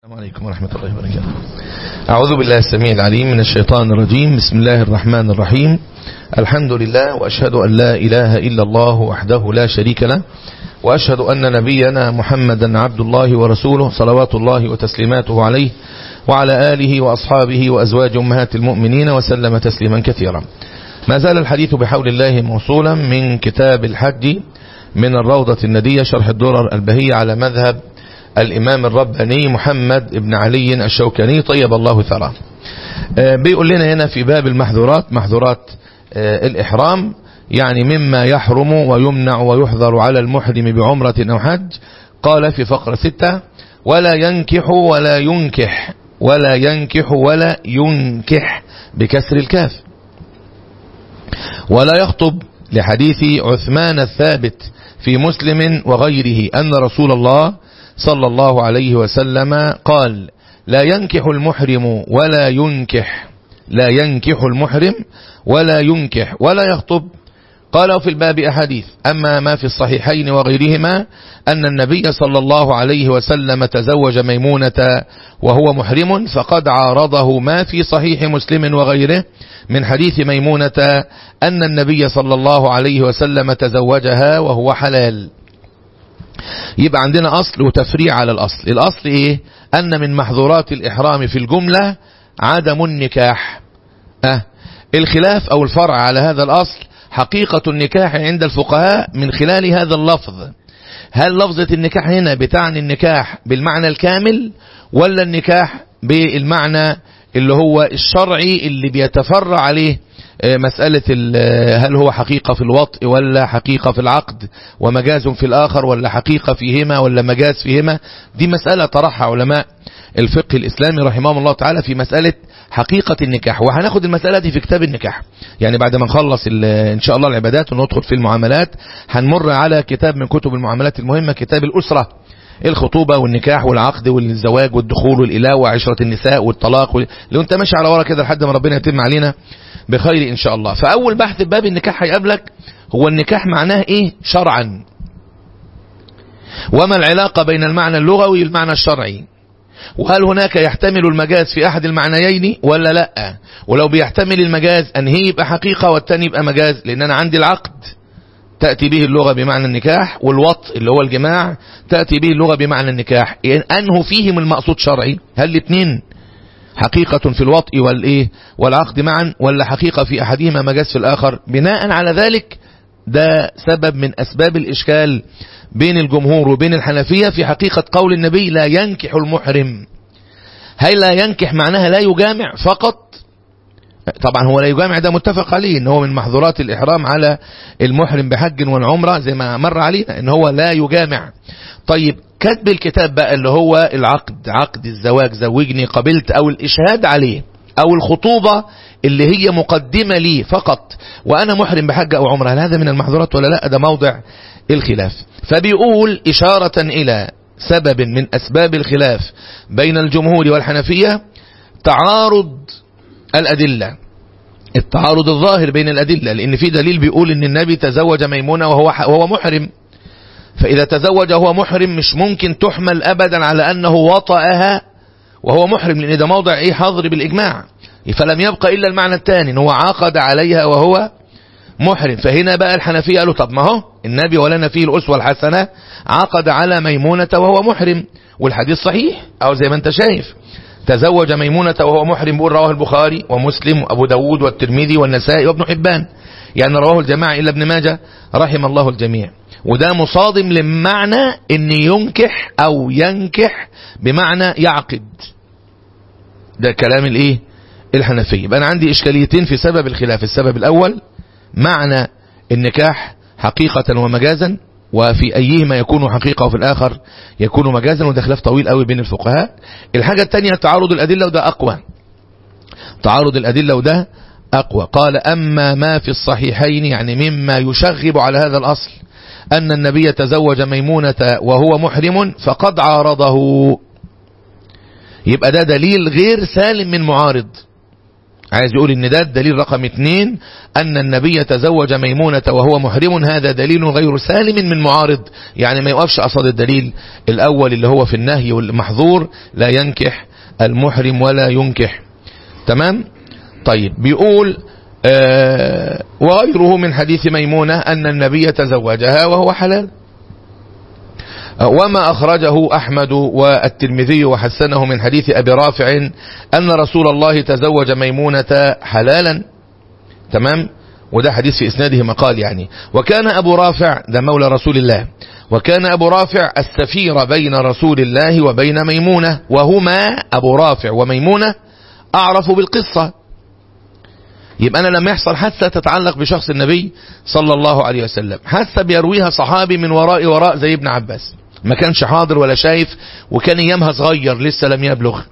السلام عليكم ورحمة الله وبركاته أعوذ بالله السميع العليم من الشيطان الرجيم بسم الله الرحمن الرحيم الحمد لله وأشهد أن لا إله إلا الله وحده لا شريك له وأشهد أن نبينا محمدا عبد الله ورسوله صلوات الله وتسليماته عليه وعلى آله وأصحابه وأزواج أمهات المؤمنين وسلم تسليما كثيرا ما زال الحديث بحول الله موصولا من كتاب الحج من الروضة الندية شرح الدرر البهية على مذهب الإمام الرباني محمد بن علي الشوكاني طيب الله ثراه بيقول لنا هنا في باب المحظورات محظورات الإحرام يعني مما يحرم ويمنع ويحظر على المحرم بعمرة أو حج قال في فقرة ستة ولا ينكح ولا ينكح ولا ينكح ولا ينكح بكسر الكاف ولا يخطب لحديث عثمان الثابت في مسلم وغيره أن رسول الله صلى الله عليه وسلم قال لا ينكح المحرم ولا ينكح لا ينكح المحرم ولا ينكح ولا يخطب قالوا في الباب أحاديث أما ما في الصحيحين وغيرهما أن النبي صلى الله عليه وسلم تزوج ميمونة وهو محرم فقد عارضه ما في صحيح مسلم وغيره من حديث ميمونة أن النبي صلى الله عليه وسلم تزوجها وهو حلال يبقى عندنا أصل وتفريع على الأصل الأصل إيه أن من محظورات الإحرام في الجملة عدم النكاح أه الخلاف أو الفرع على هذا الأصل حقيقة النكاح عند الفقهاء من خلال هذا اللفظ هل لفظة النكاح هنا بتعني النكاح بالمعنى الكامل ولا النكاح بالمعنى اللي هو الشرعي اللي بيتفرع عليه مسألة هل هو حقيقة في الوطء ولا حقيقة في العقد ومجاز في الآخر ولا حقيقة فيهما ولا مجاز فيهما دي مسألة طرحها علماء الفقه الإسلامي رحمهم الله تعالى في مسألة حقيقة النكاح وهناخد المسألة دي في كتاب النكاح يعني بعد ما نخلص إن شاء الله العبادات وندخل في المعاملات هنمر على كتاب من كتب المعاملات المهمة كتاب الأسرة الخطوبة والنكاح والعقد والزواج والدخول والإله وعشرة النساء والطلاق وال... لو انت ماشي على ورا كده لحد ما ربنا يتم علينا بخير إن شاء الله فأول بحث في باب النكاح هيقابلك هو النكاح معناه إيه شرعا وما العلاقة بين المعنى اللغوي والمعنى الشرعي وهل هناك يحتمل المجاز في أحد المعنيين ولا لا ولو بيحتمل المجاز أن هي يبقى حقيقة والتاني يبقى مجاز لأن أنا عندي العقد تأتي به اللغة بمعنى النكاح والوط اللي هو الجماع تأتي به اللغة بمعنى النكاح يعني أنه فيهم المقصود شرعي هل الاثنين حقيقة في الوطء والإيه والعقد معا ولا حقيقة في أحدهما مجاز في الآخر بناء على ذلك ده سبب من أسباب الإشكال بين الجمهور وبين الحنفية في حقيقة قول النبي لا ينكح المحرم هل لا ينكح معناها لا يجامع فقط طبعا هو لا يجامع ده متفق عليه ان هو من محظورات الإحرام على المحرم بحج والعمرة زي ما مر علينا ان هو لا يجامع طيب كتب الكتاب بقى اللي هو العقد عقد الزواج زوجني قبلت او الاشهاد عليه او الخطوبة اللي هي مقدمة لي فقط وانا محرم بحج او عمره هل هذا من المحظورات ولا لا ده موضع الخلاف فبيقول اشارة الى سبب من اسباب الخلاف بين الجمهور والحنفية تعارض الادلة التعارض الظاهر بين الادلة لان في دليل بيقول ان النبي تزوج ميمونة وهو, وهو محرم فإذا تزوج وهو محرم مش ممكن تحمل أبدا على أنه وطأها وهو محرم لأن ده موضع إيه حظر بالإجماع فلم يبقى إلا المعنى الثاني هو عقد عليها وهو محرم فهنا بقى الحنفية قالوا طب ما هو النبي ولنا فيه الأسوة الحسنة عقد على ميمونة وهو محرم والحديث صحيح أو زي ما انت شايف تزوج ميمونة وهو محرم بيقول رواه البخاري ومسلم وأبو داود والترمذي والنسائي وابن حبان يعني رواه الجماعة إلا ابن ماجه رحم الله الجميع وده مصادم لمعنى ان ينكح او ينكح بمعنى يعقد ده كلام الايه الحنفية يبقى انا عندي اشكاليتين في سبب الخلاف السبب الاول معنى النكاح حقيقة ومجازا وفي ايهما يكون حقيقة وفي الاخر يكون مجازا وده خلاف طويل قوي بين الفقهاء الحاجة الثانية تعارض الادلة وده اقوى تعارض الادلة وده اقوى قال اما ما في الصحيحين يعني مما يشغب على هذا الاصل أن النبي تزوج ميمونة وهو محرم فقد عارضه يبقى ده دليل غير سالم من معارض عايز يقول ان ده الدليل رقم اثنين ان النبي تزوج ميمونة وهو محرم هذا دليل غير سالم من معارض يعني ما يوقفش قصاد الدليل الاول اللي هو في النهي والمحظور لا ينكح المحرم ولا ينكح تمام طيب بيقول آه وغيره من حديث ميمونة أن النبي تزوجها وهو حلال وما أخرجه أحمد والترمذي وحسنه من حديث أبي رافع أن رسول الله تزوج ميمونة حلالا تمام وده حديث في إسناده مقال يعني وكان أبو رافع ده مولى رسول الله وكان أبو رافع السفير بين رسول الله وبين ميمونة وهما أبو رافع وميمونة أعرف بالقصة يبقى أنا لما يحصل حادثة تتعلق بشخص النبي صلى الله عليه وسلم حادثة بيرويها صحابي من وراء وراء زي ابن عباس ما كانش حاضر ولا شايف وكان ايامها صغير لسه لم يبلغ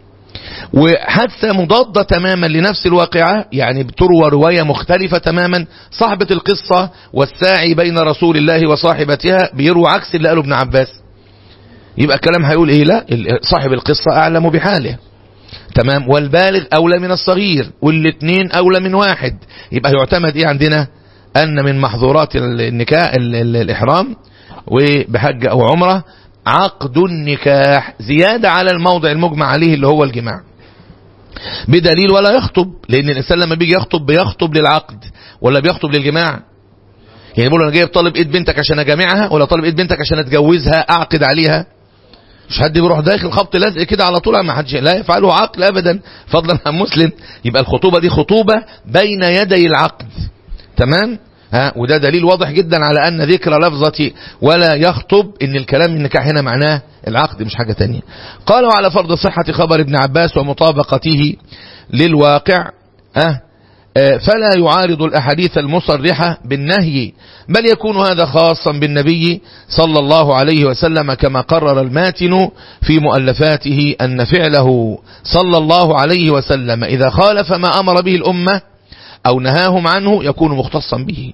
وحادثة مضادة تماما لنفس الواقعة يعني بتروى رواية مختلفة تماما صاحبة القصة والساعي بين رسول الله وصاحبتها بيروى عكس اللي قاله ابن عباس يبقى الكلام هيقول ايه لا صاحب القصة اعلم بحاله تمام والبالغ اولى من الصغير والاثنين اولى من واحد يبقى يعتمد ايه عندنا ان من محظورات النكاح الاحرام وبحج او عمره عقد النكاح زيادة على الموضع المجمع عليه اللي هو الجماع بدليل ولا يخطب لان الانسان لما بيجي يخطب بيخطب للعقد ولا بيخطب للجماع يعني بيقول انا جاي طالب ايد بنتك عشان اجامعها ولا طالب ايد بنتك عشان اتجوزها اعقد عليها مش حد بيروح داخل خبط لزق كده على طول ما حدش لا يفعله عقل ابدا فضلا عن مسلم يبقى الخطوبه دي خطوبه بين يدي العقد تمام ها وده دليل واضح جدا على ان ذكر لفظة ولا يخطب ان الكلام النكاح هنا معناه العقد مش حاجة تانية قالوا على فرض صحة خبر ابن عباس ومطابقته للواقع ها فلا يعارض الأحاديث المصرحة بالنهي بل يكون هذا خاصا بالنبي صلى الله عليه وسلم كما قرر الماتن في مؤلفاته أن فعله صلى الله عليه وسلم إذا خالف ما أمر به الأمة أو نهاهم عنه يكون مختصا به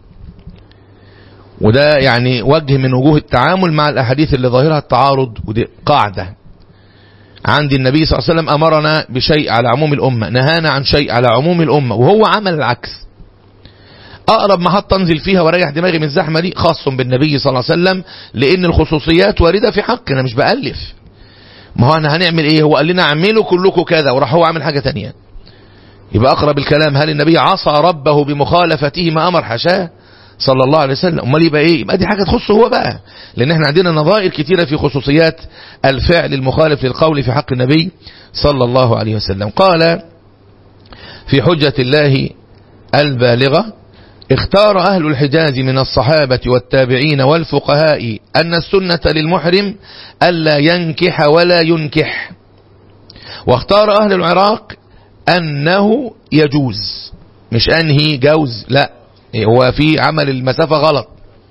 وده يعني وجه من وجوه التعامل مع الأحاديث اللي ظاهرها التعارض ودي قاعدة عند النبي صلى الله عليه وسلم أمرنا بشيء على عموم الأمة نهانا عن شيء على عموم الأمة وهو عمل العكس أقرب محطة انزل فيها واريح دماغي من الزحمة دي خاص بالنبي صلى الله عليه وسلم لأن الخصوصيات واردة في حقنا مش بألف ما هو أنا هنعمل إيه هو قال لنا اعملوا كلكم كذا وراح هو عامل حاجة تانية يبقى أقرب الكلام هل النبي عصى ربه بمخالفته ما أمر حشاه صلى الله عليه وسلم امال يبقى ايه يبقى دي حاجه تخصه هو بقى لان احنا عندنا نظائر كتيره في خصوصيات الفعل المخالف للقول في حق النبي صلى الله عليه وسلم قال في حجة الله البالغة اختار أهل الحجاز من الصحابة والتابعين والفقهاء أن السنة للمحرم ألا ينكح ولا ينكح واختار أهل العراق أنه يجوز مش أنهي جوز لا هو في عمل المسافة غلط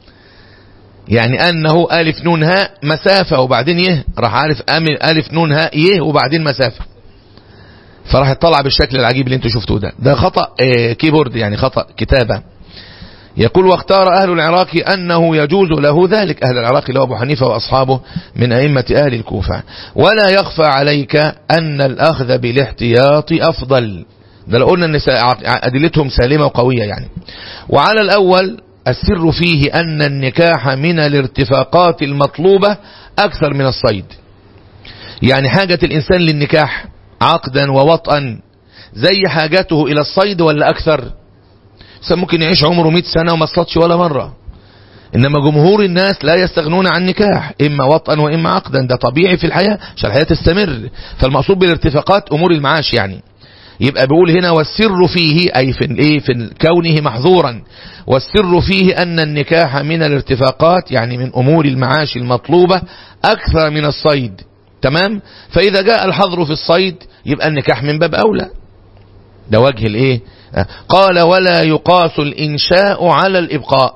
يعني أنه ألف نون هاء مسافة وبعدين يه راح عارف ألف نون هاء يه وبعدين مسافة فراح يطلع بالشكل العجيب اللي انتوا شفتوه ده ده خطأ اه كيبورد يعني خطأ كتابة يقول واختار أهل العراق أنه يجوز له ذلك أهل العراق اللي هو أبو حنيفة وأصحابه من أئمة أهل الكوفة ولا يخفى عليك أن الأخذ بالاحتياط أفضل ده لو قلنا ان أدلتهم سالمة وقوية يعني وعلى الأول السر فيه أن النكاح من الارتفاقات المطلوبة أكثر من الصيد يعني حاجة الإنسان للنكاح عقدا ووطئا زي حاجته إلى الصيد ولا أكثر ممكن يعيش عمره 100 سنة وما صطش ولا مرة إنما جمهور الناس لا يستغنون عن نكاح إما وطئا وإما عقدا ده طبيعي في الحياة عشان الحياة تستمر فالمقصود بالارتفاقات أمور المعاش يعني يبقى بيقول هنا والسر فيه أي في الايه في كونه محظورا والسر فيه أن النكاح من الارتفاقات يعني من أمور المعاش المطلوبة أكثر من الصيد تمام فإذا جاء الحظر في الصيد يبقى النكاح من باب أولى ده وجه الايه قال ولا يقاس الإنشاء على الإبقاء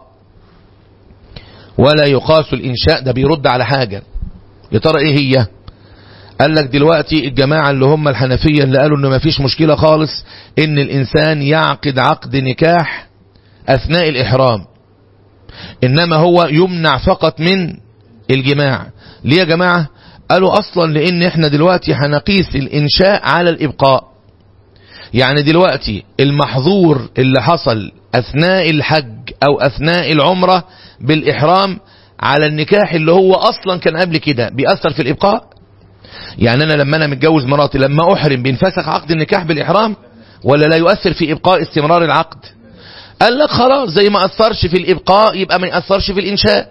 ولا يقاس الإنشاء ده بيرد على حاجة يا ترى ايه هي قال لك دلوقتي الجماعة اللي هم الحنفية اللي قالوا انه ما فيش مشكلة خالص ان الانسان يعقد عقد نكاح اثناء الاحرام انما هو يمنع فقط من الجماع ليه يا جماعة قالوا اصلا لان احنا دلوقتي هنقيس الانشاء على الابقاء يعني دلوقتي المحظور اللي حصل أثناء الحج أو أثناء العمرة بالإحرام على النكاح اللي هو أصلا كان قبل كده بيأثر في الإبقاء يعني أنا لما أنا متجوز مراتي لما أحرم بينفسخ عقد النكاح بالإحرام ولا لا يؤثر في إبقاء استمرار العقد قال لك خلاص زي ما أثرش في الإبقاء يبقى ما يأثرش في الإنشاء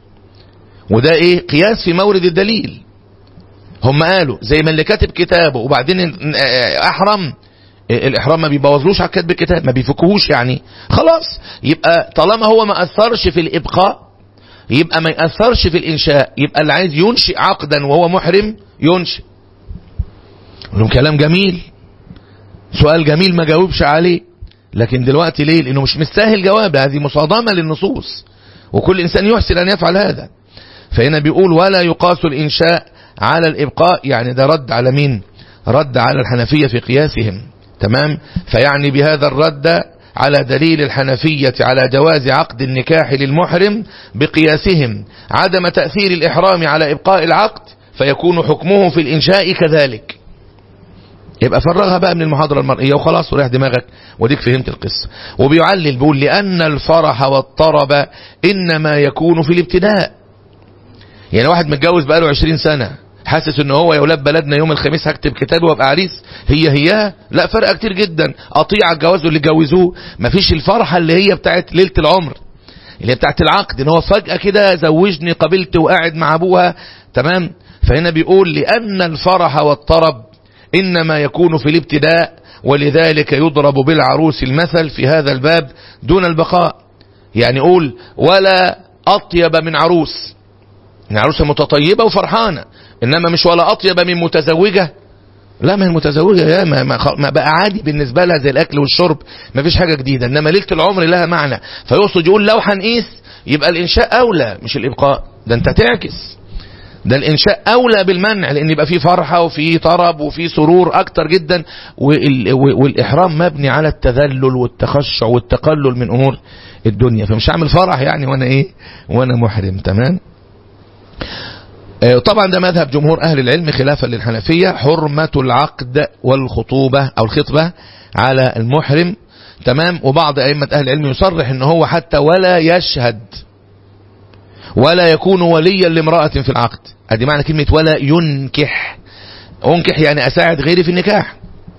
وده إيه قياس في مورد الدليل هم قالوا زي ما اللي كاتب كتابه وبعدين أحرم الإحرام ما بيبوظلوش على كتب الكتاب ما بيفكهوش يعني خلاص يبقى طالما هو ما أثرش في الإبقاء يبقى ما يأثرش في الإنشاء يبقى اللي عايز ينشئ عقدا وهو محرم ينشئ لهم كلام جميل سؤال جميل ما جاوبش عليه لكن دلوقتي ليه لأنه مش مستاهل جواب هذه مصادمة للنصوص وكل إنسان يحسن أن يفعل هذا فهنا بيقول ولا يقاس الإنشاء على الإبقاء يعني ده رد على مين رد على الحنفية في قياسهم تمام فيعني بهذا الرد على دليل الحنفية على جواز عقد النكاح للمحرم بقياسهم عدم تأثير الإحرام على إبقاء العقد فيكون حكمه في الإنشاء كذلك يبقى فرغها بقى من المحاضرة المرئية وخلاص وريح دماغك وديك فهمت القصة وبيعلل بيقول لأن الفرح والطرب إنما يكون في الابتداء يعني واحد متجوز بقاله 20 سنة حاسس ان هو يا ولاد بلدنا يوم الخميس هكتب كتاب وابقى عريس هي هي لا فرق كتير جدا قطيع الجواز اللي جوزوه مفيش الفرحة اللي هي بتاعت ليلة العمر اللي هي بتاعت العقد ان هو فجأة كده زوجني قبلت وقاعد مع ابوها تمام فهنا بيقول لأن الفرح والطرب إنما يكون في الابتداء ولذلك يضرب بالعروس المثل في هذا الباب دون البقاء يعني قول ولا أطيب من عروس عروسة متطيبة وفرحانة إنما مش ولا أطيب من متزوجة لا ما هي المتزوجة يا ما, ما, ما بقى عادي بالنسبة لها زي الأكل والشرب ما فيش حاجة جديدة إنما ليلة العمر لها معنى فيقصد يقول لو هنقيس يبقى الإنشاء أولى مش الإبقاء ده أنت تعكس ده الإنشاء أولى بالمنع لأن يبقى فيه فرحة وفيه طرب وفيه سرور أكتر جدا والإحرام مبني على التذلل والتخشع والتقلل من أمور الدنيا فمش هعمل فرح يعني وأنا إيه وأنا محرم تمام طبعا ده مذهب جمهور أهل العلم خلافا للحنفية حرمة العقد والخطوبة أو الخطبة على المحرم تمام وبعض أئمة أهل العلم يصرح ان هو حتى ولا يشهد ولا يكون وليا لامرأة في العقد ادي معنى كلمة ولا ينكح انكح يعني اساعد غيري في النكاح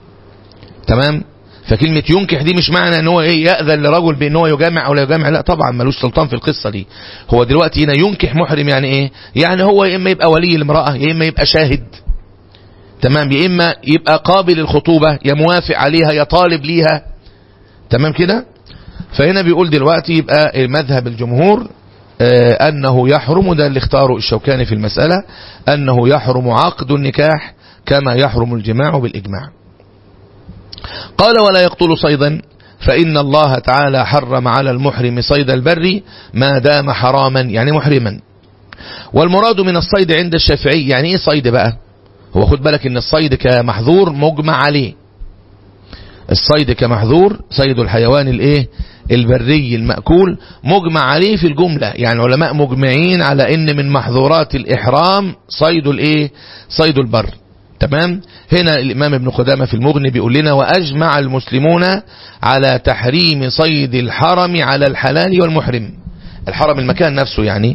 تمام فكلمة ينكح دي مش معنى ان هو ايه يأذن لرجل بان هو يجامع او لا يجامع لا طبعا ملوش سلطان في القصة دي هو دلوقتي هنا ينكح محرم يعني ايه يعني هو يا اما يبقى ولي المرأة يا اما يبقى شاهد تمام يا اما يبقى قابل للخطوبة يا موافق عليها يا طالب ليها تمام كده فهنا بيقول دلوقتي يبقى مذهب الجمهور آه أنه يحرم ده اللي اختاره الشوكاني في المسألة أنه يحرم عقد النكاح كما يحرم الجماع بالإجماع قال ولا يقتل صيدا فإن الله تعالى حرم على المحرم صيد البر ما دام حراما يعني محرما والمراد من الصيد عند الشافعي يعني ايه صيد بقى هو خد بالك ان الصيد كمحظور مجمع عليه الصيد كمحظور صيد الحيوان الايه البري المأكول مجمع عليه في الجملة يعني علماء مجمعين على ان من محظورات الإحرام صيد الايه صيد البر تمام هنا الإمام ابن قدامة في المغني بيقول لنا وأجمع المسلمون على تحريم صيد الحرم على الحلال والمحرم الحرم المكان نفسه يعني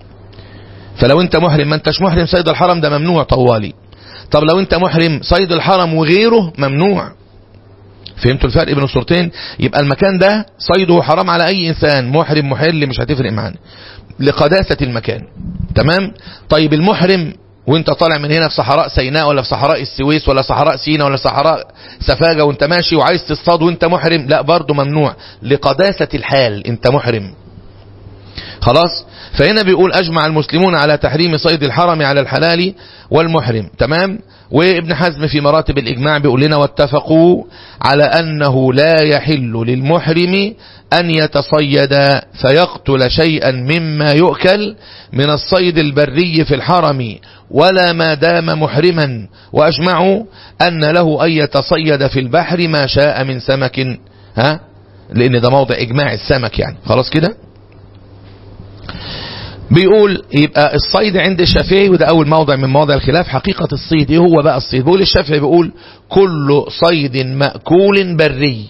فلو انت محرم ما انتش محرم صيد الحرم ده ممنوع طوالي طب لو انت محرم صيد الحرم وغيره ممنوع فهمتوا الفرق بين الصورتين يبقى المكان ده صيده حرام على اي انسان محرم محل مش هتفرق معانا لقداسة المكان تمام طيب المحرم وانت طالع من هنا في صحراء سيناء ولا في صحراء السويس ولا صحراء سينا ولا صحراء سفاجة وانت ماشي وعايز تصطاد وانت محرم لا برضه ممنوع لقداسة الحال انت محرم خلاص فهنا بيقول أجمع المسلمون على تحريم صيد الحرم على الحلال والمحرم تمام وابن حزم في مراتب الإجماع بيقول لنا واتفقوا على أنه لا يحل للمحرم أن يتصيد فيقتل شيئا مما يؤكل من الصيد البري في الحرم ولا ما دام محرما وأجمعوا أن له أن يتصيد في البحر ما شاء من سمك ها لأن ده موضع إجماع السمك يعني خلاص كده بيقول يبقى الصيد عند الشافعي وده أول موضع من مواضع الخلاف حقيقة الصيد ايه هو بقى الصيد بيقول الشافعي بيقول كل صيد مأكول بري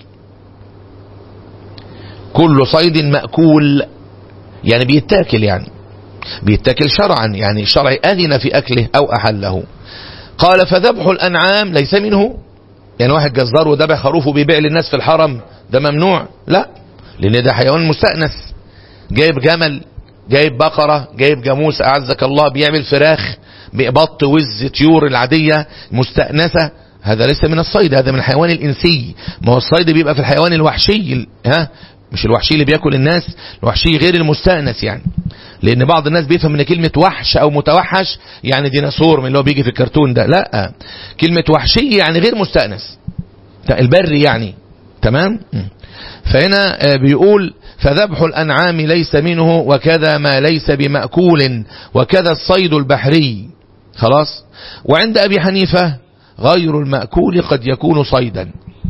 كل صيد مأكول يعني بيتاكل يعني بيتاكل شرعا يعني الشرع أذن في أكله أو أحله قال فذبح الأنعام ليس منه يعني واحد جزار وذبح خروفه بيبيع للناس في الحرم ده ممنوع لا لأن ده حيوان مستأنس جايب جمل جايب بقرة جايب جاموس أعزك الله بيعمل فراخ بط وز طيور العادية مستأنسة هذا ليس من الصيد هذا من الحيوان الإنسي ما هو الصيد بيبقى في الحيوان الوحشي ها مش الوحشي اللي بياكل الناس الوحشي غير المستأنس يعني لان بعض الناس بيفهم ان كلمة وحش او متوحش يعني ديناصور من اللي هو بيجي في الكرتون ده لا كلمة وحشي يعني غير مستأنس البري يعني تمام فهنا بيقول فذبح الأنعام ليس منه وكذا ما ليس بمأكول وكذا الصيد البحري خلاص وعند أبي حنيفة غير المأكول قد يكون صيدا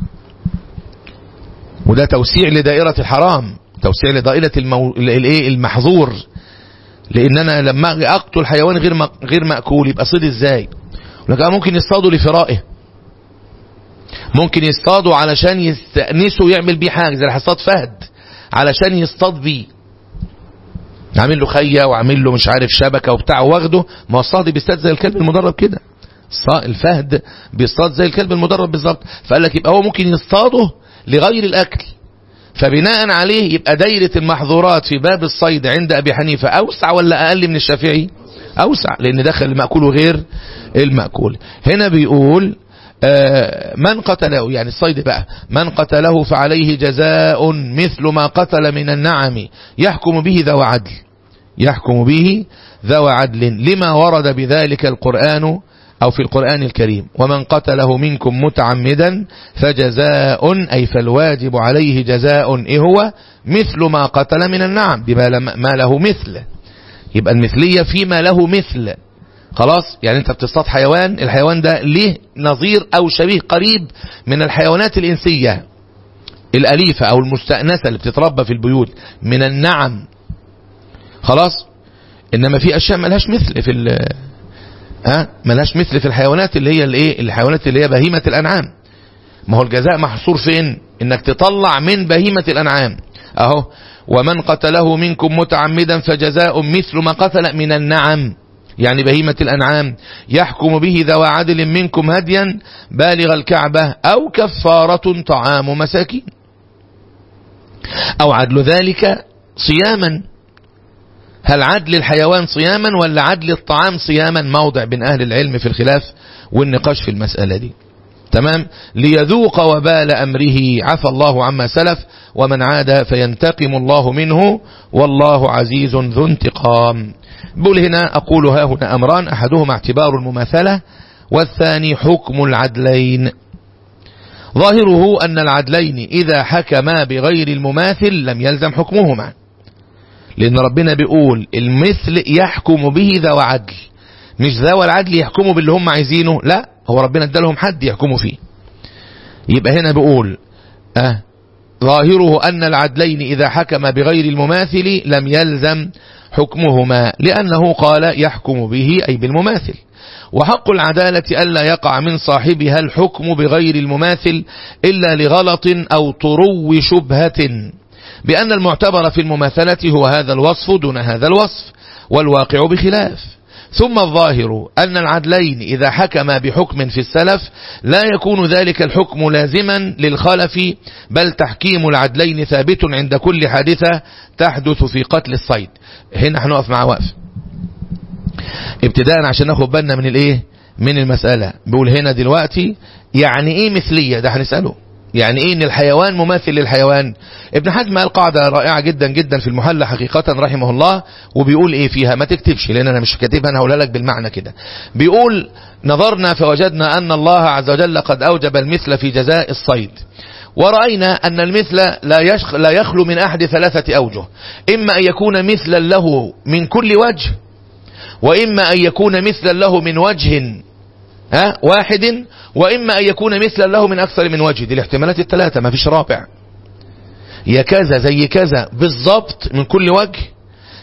وده توسيع لدائرة الحرام توسيع لدائرة المو... المحظور لان انا لما اقتل حيوان غير غير مأكول يبقى صيد ازاي لكن ممكن يصطادوا لفرائه ممكن يصطادوا علشان يستأنسوا يعمل بيه حاجة زي هيصطاد فهد علشان يصطاد بيه عامل له خية وعامل له مش عارف شبكة وبتاع واخده ما هو الصاد بيصطاد زي الكلب المدرب كده الفهد بيصطاد زي الكلب المدرب بالظبط فقال لك يبقى هو ممكن يصطاده لغير الأكل فبناء عليه يبقى دايرة المحظورات في باب الصيد عند أبي حنيفة أوسع ولا أقل من الشافعي أوسع لأن دخل المأكول وغير المأكول هنا بيقول من قتله يعني الصيد بقى من قتله فعليه جزاء مثل ما قتل من النعم يحكم به ذو عدل يحكم به ذو عدل لما ورد بذلك القرآن أو في القرآن الكريم ومن قتله منكم متعمدا فجزاء أي فالواجب عليه جزاء إيه هو مثل ما قتل من النعم بما ما له مثل يبقى المثلية فيما له مثل خلاص يعني انت بتصطاد حيوان الحيوان ده ليه نظير او شبيه قريب من الحيوانات الانسية الاليفة او المستأنسة اللي بتتربى في البيوت من النعم خلاص انما في اشياء ملهاش مثل في ها ملهاش مثل في الحيوانات اللي هي الايه الحيوانات اللي هي بهيمة الانعام ما هو الجزاء محصور فين انك تطلع من بهيمة الانعام اهو ومن قتله منكم متعمدا فجزاء مثل ما قتل من النعم يعني بهيمة الأنعام يحكم به ذو عدل منكم هديا بالغ الكعبة أو كفارة طعام مساكين أو عدل ذلك صياما هل عدل الحيوان صياما ولا عدل الطعام صياما موضع بين أهل العلم في الخلاف والنقاش في المسألة دي تمام ليذوق وبال أمره عفى الله عما سلف ومن عاد فينتقم الله منه والله عزيز ذو انتقام بقول هنا أقول ها هنا أمران أحدهما اعتبار المماثلة والثاني حكم العدلين ظاهره أن العدلين إذا حكما بغير المماثل لم يلزم حكمهما لأن ربنا بيقول المثل يحكم به ذو عدل مش ذو العدل يحكموا باللي هم عايزينه لا هو ربنا ادالهم حد يحكموا فيه يبقى هنا بيقول أه ظاهره أن العدلين إذا حكم بغير المماثل لم يلزم حكمهما لأنه قال يحكم به أي بالمماثل وحق العدالة ألا يقع من صاحبها الحكم بغير المماثل إلا لغلط أو طرو شبهة بأن المعتبر في المماثلة هو هذا الوصف دون هذا الوصف والواقع بخلاف ثم الظاهر أن العدلين إذا حكما بحكم في السلف لا يكون ذلك الحكم لازما للخلف بل تحكيم العدلين ثابت عند كل حادثة تحدث في قتل الصيد هنا هنقف مع وقف ابتداء عشان ناخد بالنا من الايه من المسألة بيقول هنا دلوقتي يعني ايه مثلية ده هنسأله يعني ايه ان الحيوان مماثل للحيوان ابن حزم قال قاعدة رائعة جدا جدا في المحلى حقيقة رحمه الله وبيقول ايه فيها ما تكتبش لان انا مش كاتبها انا هقولها لك بالمعنى كده بيقول نظرنا فوجدنا ان الله عز وجل قد اوجب المثل في جزاء الصيد ورأينا أن المثل لا, يشخ لا يخلو من أحد ثلاثة أوجه إما أن يكون مثلا له من كل وجه وإما أن يكون مثلا له من وجه ها واحد وإما أن يكون مثلا له من أكثر من وجه دي الاحتمالات الثلاثة ما فيش رابع يا كذا زي كذا بالضبط من كل وجه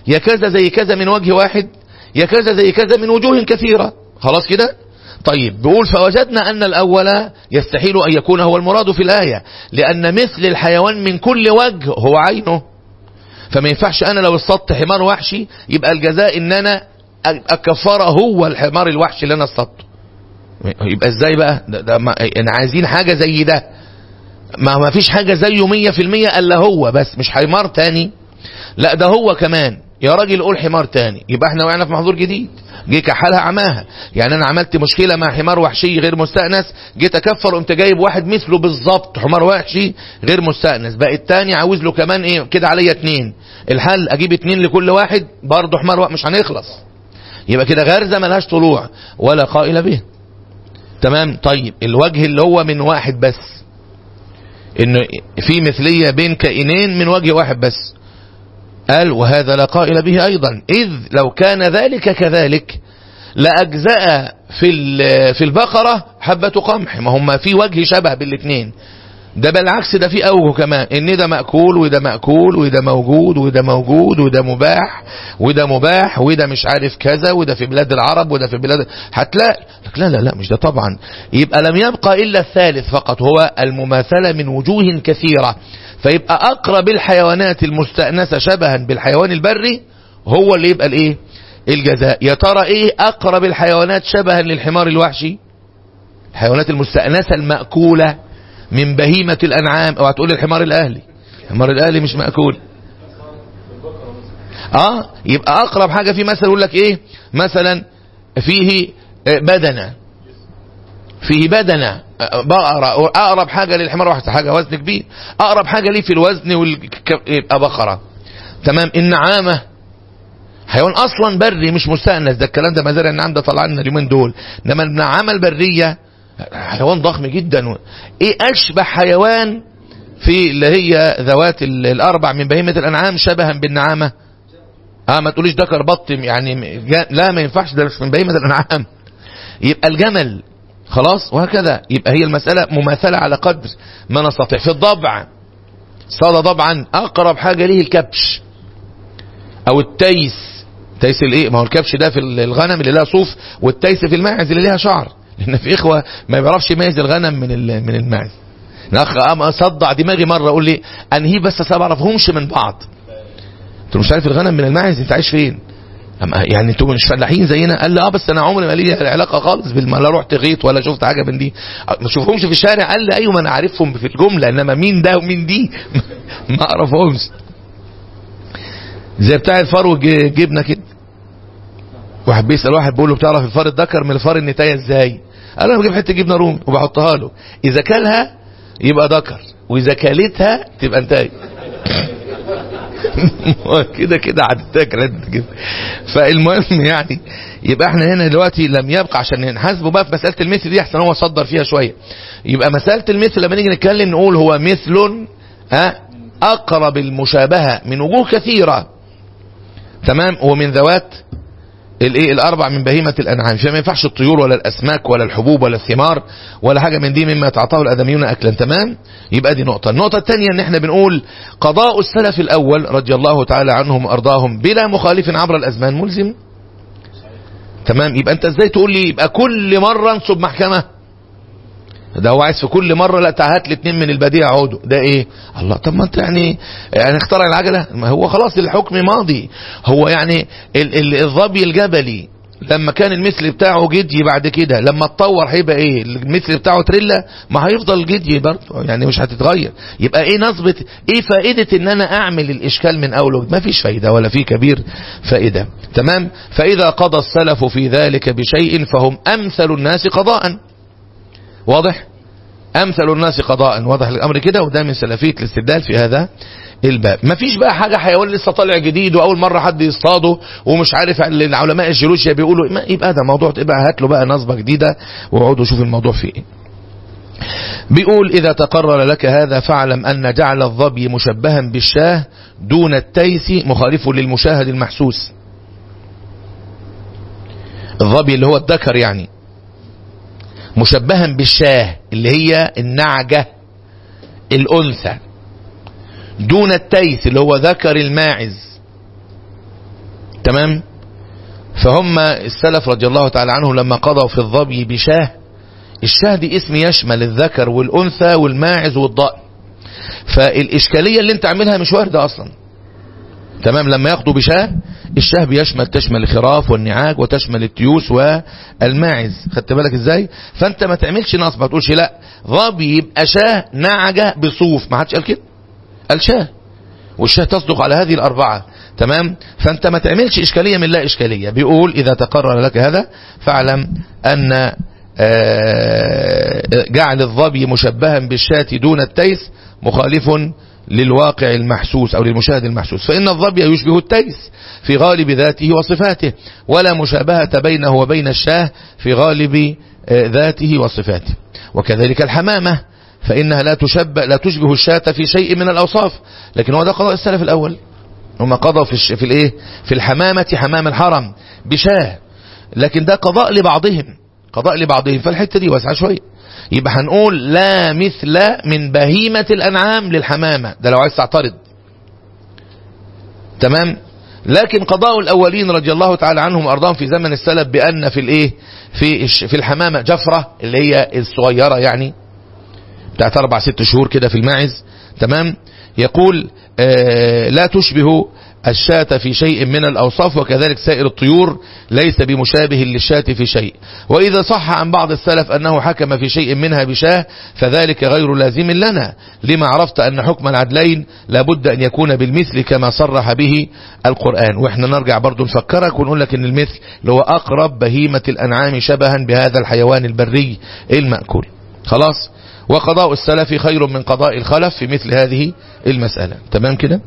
يا كذا زي كذا من وجه واحد يا كذا زي كذا من وجوه كثيرة خلاص كده طيب بيقول فوجدنا أن الأول يستحيل أن يكون هو المراد في الآية لأن مثل الحيوان من كل وجه هو عينه فما ينفعش أنا لو اصطدت حمار وحشي يبقى الجزاء إن أنا أكفره هو الحمار الوحشي اللي أنا اصطدته يبقى ازاي بقى ده, ده ما انا عايزين حاجة زي ده ما ما فيش حاجة زيه مية في المية الا هو بس مش حمار تاني لا ده هو كمان يا راجل قول حمار تاني يبقى احنا وقعنا في محظور جديد جه كحالها عماها يعني انا عملت مشكلة مع حمار وحشي غير مستأنس جيت اكفر قمت جايب واحد مثله بالظبط حمار وحشي غير مستأنس بقى التاني عاوز له كمان ايه كده عليا اتنين الحل اجيب اتنين لكل واحد برضه حمار وحش مش هنخلص يبقى كده غرزة ملهاش طلوع ولا قائل به تمام طيب الوجه اللي هو من واحد بس انه في مثلية بين كائنين من وجه واحد بس قال وهذا لا قائل به ايضا اذ لو كان ذلك كذلك لأجزاء في في البقرة حبة قمح ما هم في وجه شبه بالاثنين ده بالعكس ده في اوجه كمان ان ده مأكول وده مأكول وده موجود وده موجود وده مباح وده مباح وده مش عارف كذا وده في بلاد العرب وده في بلاد هتلاقي لا لا لا مش ده طبعا يبقى لم يبقى الا الثالث فقط هو المماثلة من وجوه كثيرة فيبقى اقرب الحيوانات المستأنسة شبها بالحيوان البري هو اللي يبقى الايه الجزاء يا ترى ايه اقرب الحيوانات شبها للحمار الوحشي الحيوانات المستأنسة المأكولة من بهيمة الأنعام او هتقول الحمار الأهلي الحمار الأهلي مش مأكول اه يبقى أقرب حاجة في مثل يقول لك ايه مثلا فيه بدنة فيه بدنة بقرة أقرب حاجة للحمار واحد حاجة وزن كبير أقرب حاجة ليه في الوزن والك... يبقى بقرة تمام النعامة حيوان أصلا بري مش مستأنس ده الكلام ده مزارع النعام ده طلع لنا اليومين دول انما النعامة البرية حيوان ضخم جدا ايه اشبه حيوان في اللي هي ذوات الاربع من بهيمة الانعام شبها بالنعامة اه ما تقوليش ذكر بط يعني لا ما ينفعش ده مش من بهيمة الانعام يبقى الجمل خلاص وهكذا يبقى هي المسألة مماثلة على قدر ما نستطيع في الضبع صاد ضبعا اقرب حاجة ليه الكبش او التيس تيس الايه ما هو الكبش ده في الغنم اللي لها صوف والتيس في الماعز اللي لها شعر لان في اخوة ما بيعرفش يميز الغنم من من الماعز الاخ قام اصدع دماغي مرة اقول لي انهي بس انا ما بعرفهمش من بعض انت مش عارف الغنم من الماعز انت عايش فين يعني انتوا مش فلاحين زينا قال لي اه بس انا عمري ما لي علاقه خالص بالما لا رحت غيط ولا شفت حاجه من دي ما اشوفهمش في الشارع قال لي ايوه ما انا عارفهم في الجمله انما مين ده ومين دي ما اعرفهمش زي بتاع الفرو جبنه كده واحد بيسال واحد بيقول له بتعرف الفار الذكر من الفار النتايه ازاي قال انا بجيب حته جبنه رومي وبحطها له اذا كلها يبقى ذكر واذا كلتها تبقى انتايه كده كده هتتاكل كده فالمهم يعني يبقى احنا هنا دلوقتي لم يبقى عشان نحاسبه بقى في مساله المثل دي احسن هو صدر فيها شويه يبقى مساله المثل لما نيجي نتكلم نقول هو مثل ها اقرب المشابهه من وجوه كثيره تمام ومن ذوات الايه الاربع من بهيمه الانعام فما ينفعش الطيور ولا الاسماك ولا الحبوب ولا الثمار ولا حاجه من دي مما يتعاطاه الادميون اكلا تمام يبقى دي نقطه النقطه الثانيه ان احنا بنقول قضاء السلف الاول رضي الله تعالى عنهم وارضاهم بلا مخالف عبر الازمان ملزم تمام يبقى انت ازاي تقول لي يبقى كل مره انصب محكمه ده هو عايز في كل مرة لا تعهات الاثنين من البديع عودوا ده ايه الله طب ما انت يعني يعني اخترع العجلة ما هو خلاص الحكم ماضي هو يعني ال ال الظبي الجبلي لما كان المثل بتاعه جدي بعد كده لما اتطور هيبقى ايه المثل بتاعه تريلا ما هيفضل جدي برضه يعني مش هتتغير يبقى ايه نصبة ايه فائدة ان انا اعمل الاشكال من اول ما فيش فايدة ولا في كبير فائدة تمام فاذا قضى السلف في ذلك بشيء فهم امثل الناس قضاء واضح امثل الناس قضاء واضح الامر كده وده من سلفيه الاستدلال في هذا الباب مفيش بقى حاجه حيوان لسه طالع جديد واول مره حد يصطاده ومش عارف العلماء الجيولوجيا بيقولوا يبقى ده موضوع تبقى هات له بقى نصبه جديده واقعدوا شوف الموضوع فيه ايه بيقول إذا تقرر لك هذا فاعلم أن جعل الظبي مشبها بالشاه دون التيس مخالف للمشاهد المحسوس الظبي اللي هو الذكر يعني مشبها بالشاه اللي هي النعجة الأنثى دون التيس اللي هو ذكر الماعز تمام فهم السلف رضي الله تعالى عنهم لما قضوا في الظبي بشاه الشاه دي اسم يشمل الذكر والأنثى والماعز والضأن فالإشكالية اللي انت عاملها مش واردة أصلا تمام لما ياخدوا بشاه الشاه بيشمل تشمل الخراف والنعاج وتشمل التيوس والماعز خدت بالك ازاي فانت ما تعملش نصب ما تقولش لا ظبي يبقى شاه نعجة بصوف ما حدش قال كده قال شاه والشاه تصدق على هذه الأربعة تمام فأنت ما تعملش إشكالية من لا إشكالية بيقول إذا تقرر لك هذا فاعلم أن جعل الظبي مشبها بالشاة دون التيس مخالف للواقع المحسوس أو للمشاهد المحسوس فإن الظبي يشبه التيس في غالب ذاته وصفاته ولا مشابهة بينه وبين الشاه في غالب ذاته وصفاته وكذلك الحمامة فإنها لا تشبه لا تشبه الشاة في شيء من الأوصاف لكن هو ده قضاء السلف الأول هم قضوا في الش... في الايه في الحمامة حمام الحرم بشاه لكن ده قضاء لبعضهم قضاء لبعضهم فالحتة دي واسعة شوية يبقى هنقول لا مثل من بهيمة الأنعام للحمامة ده لو عايز تعترض تمام لكن قضاء الأولين رضي الله تعالى عنهم وأرضاهم في زمن السلف بأن في الايه في الش... في الحمامة جفرة اللي هي الصغيرة يعني بتاعت أربع ست شهور كده في الماعز تمام يقول آه لا تشبه الشاة في شيء من الأوصاف وكذلك سائر الطيور ليس بمشابه للشاة في شيء وإذا صح عن بعض السلف أنه حكم في شيء منها بشاه فذلك غير لازم لنا لما عرفت أن حكم العدلين لابد أن يكون بالمثل كما صرح به القرآن وإحنا نرجع برضو نفكرك ونقول لك أن المثل اللي هو أقرب بهيمة الأنعام شبها بهذا الحيوان البري المأكول خلاص وقضاء السلف خير من قضاء الخلف في مثل هذه المسألة تمام كده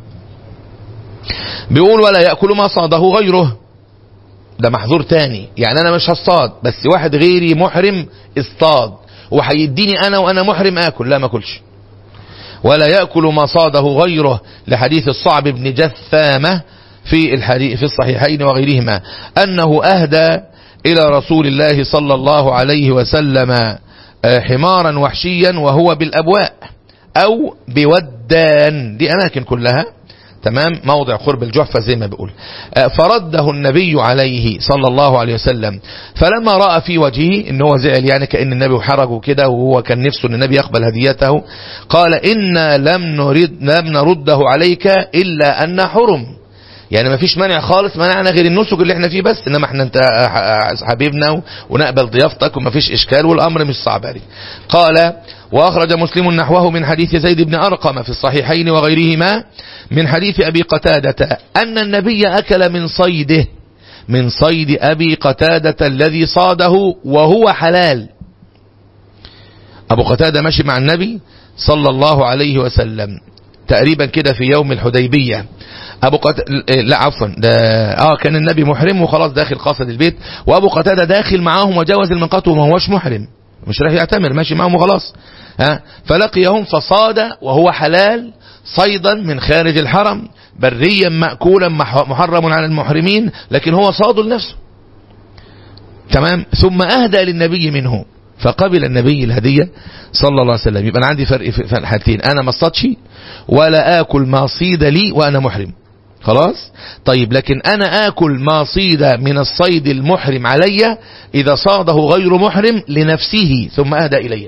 بيقول ولا يأكل ما صاده غيره ده محظور تاني يعني انا مش هصطاد بس واحد غيري محرم اصطاد وهيديني انا وانا محرم اكل لا ما اكلش ولا يأكل ما صاده غيره لحديث الصعب بن جثامة في الحديث في الصحيحين وغيرهما انه اهدى الى رسول الله صلى الله عليه وسلم حمارا وحشيا وهو بالأبواء أو بودان دي أماكن كلها تمام موضع قرب الجحفة زي ما بيقول فرده النبي عليه صلى الله عليه وسلم فلما رأى في وجهه ان هو زعل يعني كأن النبي حرجه كده وهو كان نفسه ان النبي يقبل هديته قال إنا لم, نرد لم نرده عليك إلا أن حرم يعني ما فيش مانع خالص منعنا غير النسك اللي احنا فيه بس انما احنا انت حبيبنا ونقبل ضيافتك وما فيش اشكال والامر مش صعب عليك قال واخرج مسلم نحوه من حديث زيد بن ارقم في الصحيحين وغيرهما من حديث ابي قتادة ان النبي اكل من صيده من صيد ابي قتادة الذي صاده وهو حلال ابو قتادة ماشي مع النبي صلى الله عليه وسلم تقريبا كده في يوم الحديبية ابو قت... لا عفوا ده اه كان النبي محرم وخلاص داخل قاصد البيت وابو قتاده داخل معاهم وجاوز الميقات وما هوش محرم مش رايح يعتمر ماشي معاهم وخلاص ها فلقيهم فصاد وهو حلال صيدا من خارج الحرم بريا مأكولا محرم على المحرمين لكن هو صاد لنفسه تمام ثم أهدى للنبي منه فقبل النبي الهدية صلى الله عليه وسلم يبقى أنا عندي فرق في الحالتين أنا ما اصطادش ولا آكل ما صيد لي وأنا محرم خلاص طيب لكن أنا آكل ما صيد من الصيد المحرم علي إذا صاده غير محرم لنفسه ثم أهدى إلي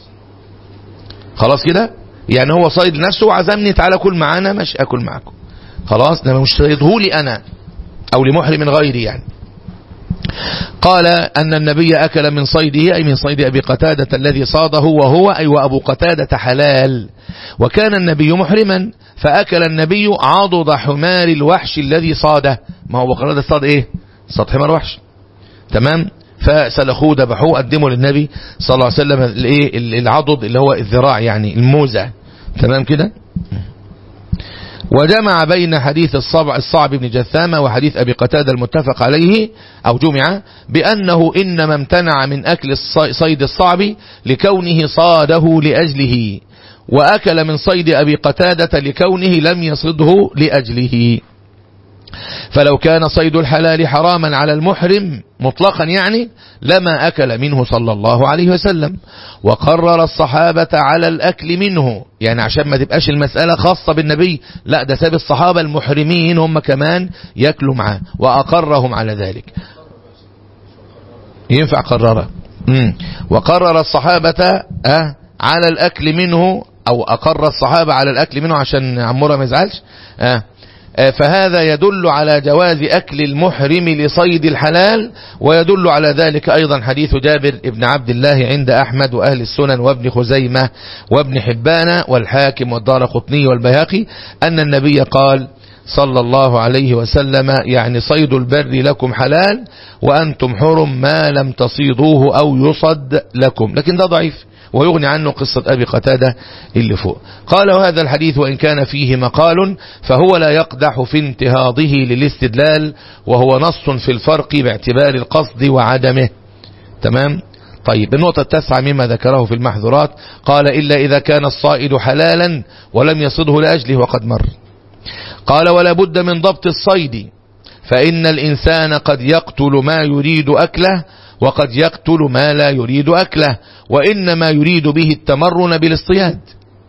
خلاص كده يعني هو صيد لنفسه وعزمني تعالى كل معانا مش أكل معكم خلاص ده مش صيده لي أنا أو لمحرم غيري يعني قال أن النبي أكل من صيده أي من صيد أبي قتادة الذي صاده وهو أي وأبو قتادة حلال وكان النبي محرما فأكل النبي عضد حمار الوحش الذي صاده ما هو أبو قتادة صاد إيه صاد حمار وحش تمام فسلخوه ذبحوه قدموا للنبي صلى الله عليه وسلم الايه العضد اللي هو الذراع يعني الموزة تمام كده وجمع بين حديث الصبع الصعب بن جثامة وحديث أبي قتادة المتفق عليه أو جمع بأنه إنما امتنع من أكل صيد الصعب لكونه صاده لأجله وأكل من صيد أبي قتادة لكونه لم يصده لأجله فلو كان صيد الحلال حراما على المحرم مطلقا يعني لما أكل منه صلى الله عليه وسلم وقرر الصحابة على الأكل منه يعني عشان ما تبقاش المسألة خاصة بالنبي لا ده ساب الصحابة المحرمين هم كمان يأكلوا معاه وأقرهم على ذلك ينفع قرره مم. وقرر الصحابة أه على الأكل منه أو أقر الصحابة على الأكل منه عشان عمورة ما يزعلش أه فهذا يدل على جواز أكل المحرم لصيد الحلال ويدل على ذلك أيضا حديث جابر ابن عبد الله عند أحمد وأهل السنن وابن خزيمة وابن حبان والحاكم والدار قطني والبياقي أن النبي قال صلى الله عليه وسلم يعني صيد البر لكم حلال وأنتم حرم ما لم تصيدوه أو يصد لكم لكن ده ضعيف ويغني عنه قصة أبي قتادة اللي فوق قال وهذا الحديث وإن كان فيه مقال فهو لا يقدح في انتهاضه للاستدلال وهو نص في الفرق باعتبار القصد وعدمه تمام طيب النقطة التاسعة مما ذكره في المحظورات قال إلا إذا كان الصائد حلالا ولم يصده لأجله وقد مر قال ولا بد من ضبط الصيد فإن الإنسان قد يقتل ما يريد أكله وقد يقتل ما لا يريد أكله وإنما يريد به التمرن بالاصطياد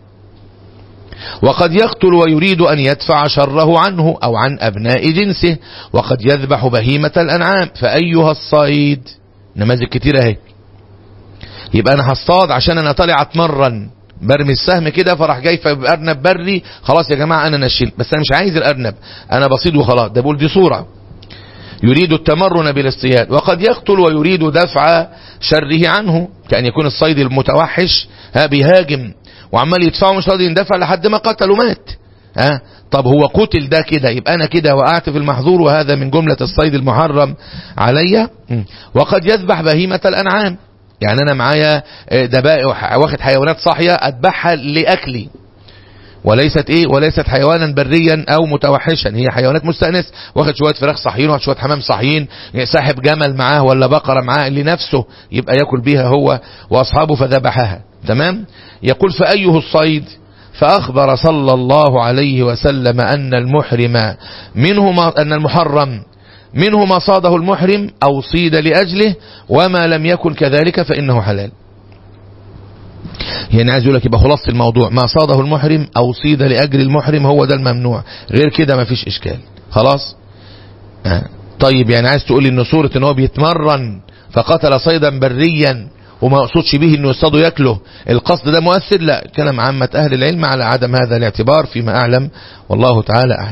وقد يقتل ويريد أن يدفع شره عنه أو عن أبناء جنسه وقد يذبح بهيمة الأنعام فأيها الصيد نماذج كتير اهي يبقى أنا هصطاد عشان أنا طالع أتمرن برمي السهم كده فراح جاي بأرنب بري خلاص يا جماعة أنا نشيل بس أنا مش عايز الأرنب أنا بصيد وخلاص ده بقول دي صورة يريد التمرن بالاصطياد وقد يقتل ويريد دفع شره عنه كأن يكون الصيد المتوحش ها بيهاجم وعمال يدفعه مش راضي يندفع لحد ما قتله مات ها طب هو قتل ده كده يبقى انا كده وقعت في المحظور وهذا من جملة الصيد المحرم عليا وقد يذبح بهيمة الانعام يعني انا معايا دبائح واخد حيوانات صاحية اذبحها لاكلي وليست ايه وليست حيوانا بريا او متوحشا هي حيوانات مستأنس واخد شوية فراخ صحيين واخد شوية حمام صحيين ساحب جمل معاه ولا بقرة معاه لنفسه يبقى ياكل بها هو واصحابه فذبحها تمام يقول فأيه الصيد فأخبر صلى الله عليه وسلم أن المحرم منه ما أن المحرم منه ما صاده المحرم أو صيد لأجله وما لم يكن كذلك فإنه حلال يعني عايز يقول لك يبقى خلاصة الموضوع ما صاده المحرم أو صيد لأجل المحرم هو ده الممنوع غير كده ما فيش إشكال خلاص آه. طيب يعني عايز تقول إن صورة إن هو بيتمرن فقتل صيدا بريا وما يقصدش به انه يصطادوا ياكله القصد ده مؤثر لا كلام عامة اهل العلم على عدم هذا الاعتبار فيما اعلم والله تعالى اعلم